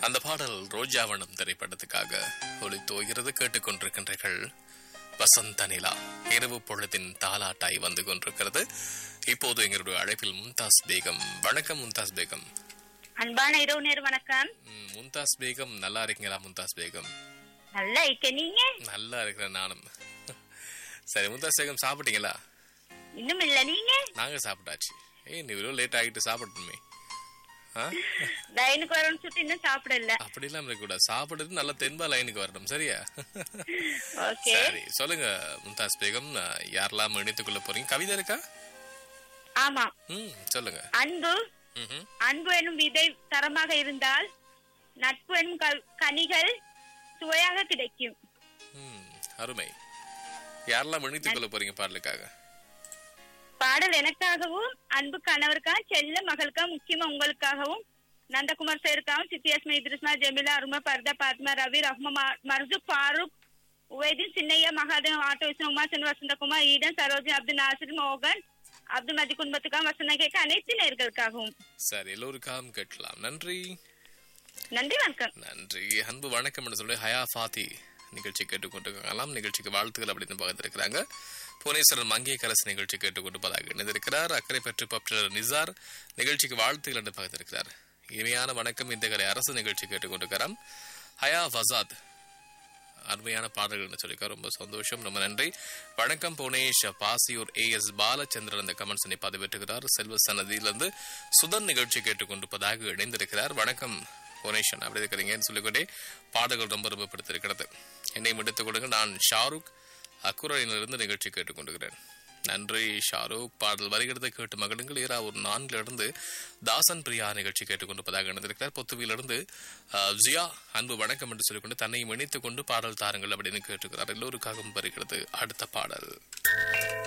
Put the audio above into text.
அந்த பாடல் ரோஜாவனம் திரைப்படத்துக்காக ஒளி தோகிறது கேட்டுக்கொண்டிருக்கின்றீர்கள் வசந்த நிலா இரவு பொழுதின் தாலாட்டாய் வந்து கொண்டிருக்கிறது இப்போது எங்களுடைய அழைப்பில் மும்தாஸ் பேகம் வணக்கம் மும்தாஸ் பேகம் அன்பான இரவு நேர் வணக்கம் ம், மும்தாஸ் பேகம் நல்லா இருக்கீங்களா மும்தாஸ் பேகம் நல்லா இருக்க நீங்க நல்லா இருக்கிறேன் நானும் சரி மும்தாஸ் பேகம் சாப்பிட்டீங்களா இன்னும் இல்ல நீங்க நாங்க சாப்பிட்டாச்சு ஏய் நீ இவ்வளோ லேட் ஆகிட்டு சாப்பிடணுமே ஆ லைனுக்கு வரணும்னு சொல்லிட்டு இன்னும் சாப்பிடல அப்படிலாம் இருக்கக்கூடாது சாப்பிடுறது நல்லா தென்பா லைனுக்கு வரணும் சரியா ஓகே சரி சொல்லுங்க மும்தாஸ் பேகம் அஹ், யாரெல்லாம் இணைத்துக் கொள்ள போறீங்க கவிதை இருக்கா ஆமா ம் சொல்லுங்க அன்பு ம்ஹும். அன்பு எனும் விதை தரமாக இருந்தால் நட்பு எனும் கல்- கனிகள் சுவையாக கிடைக்கும் ம் அருமை யாரெல்லாம் இணைத்துக் கொள்ள போறீங்க பாடலுக்காக பாடல் எனக்காகவும் அன்பு கணவருக்காக செல்ல மகளுக்காக முக்கியமா உங்களுக்காகவும் நந்தகுமார் சேருக்காகவும் சித்தியாஸ்மா இத்ரிஸ்மா ஜெமிலா அருமா பர்தா பாத்மா ரவி ரஹ்மா மர்ஜு ஃபாரூக் உவைதீன் சின்னையா மகாதேவ் ஆட்டோ விஷ்ணு உமாசன் வசந்தகுமார் ஈடன் சரோஜி அப்துல் நாசிர் மோகன் அப்துல் மதி குடும்பத்துக்காக வசந்த கேட்க அனைத்து நேர்களுக்காகவும் சரி எல்லோருக்காகவும் கேட்கலாம் நன்றி நன்றி வணக்கம் நன்றி அன்பு வணக்கம் என்று சொல்லி ஹயா ஃபாத்தி நிகழ்ச்சி கேட்டுக்கொண்டிருக்கலாம் நிகழ்ச்சிக்கு வாழ்த்துக்கள் அப்படின்னு பகிர்ந்திருக்கிறாங்க புவனேஸ்வரன் மங்கேக்கரசு நிகழ்ச்சி கேட்டுக்கொண்டிருப்பதாக இணைந்திருக்கிறார் அக்கறை பற்றி பப்டர் நிசார் நிகழ்ச்சிக்கு வாழ்த்துக்கள் என்று பகிர்ந்திருக்கிறார் இனிமையான வணக்கம் இந்த கரை அரசு நிகழ்ச்சி கேட்டுக்கொண்டிருக்கிறார் ஹயா ஃபசாத் அருமையான பாடல்கள்னு சொல்லியிருக்கார் ரொம்ப சந்தோஷம் ரொம்ப நன்றி வணக்கம் புவனேஷ் பாசியூர் ஏ எஸ் பாலச்சந்திரன் அந்த கமெண்ட்ஸை பதிவேற்றுகிறார் செல்வ சன்னதியிலிருந்து சுதன் நிகழ்ச்சி கேட்டுக்கொண்டிருப்பதாக இணைந்திருக்கிறார் வணக்கம் புவனேஷன் அப்படி இருக்கிறீங்கன்னு சொல்லிக்கொண்டே பாடல்கள் ரொம்ப ரொம்ப பிடித்திருக்கிறது என்னை முடித்துக் கொடுங்க நான் ஷாருக் அக்குரையிலிருந்து நிகழ்ச்சி கேட்டுக்கொண்டிருக்கிறேன் நன்றி ஷாருக் பாடல் வருகிறது கேட்டு மகளுங்கள் ஈரா ஒரு நான்கிலிருந்து தாசன் பிரியா நிகழ்ச்சி கேட்டுக்கொண்டிருப்பதாக இணைந்திருக்கிறார் பொத்துவிலிருந்து அஹ், ஜியா அன்பு வணக்கம் என்று சொல்லிக்கொண்டு தன்னை இணைத்துக் கொண்டு பாடல் தாருங்கள் அப்படின்னு கேட்டுக்கிறார் எல்லோருக்காகவும் வருகிறது அடுத்த பாடல்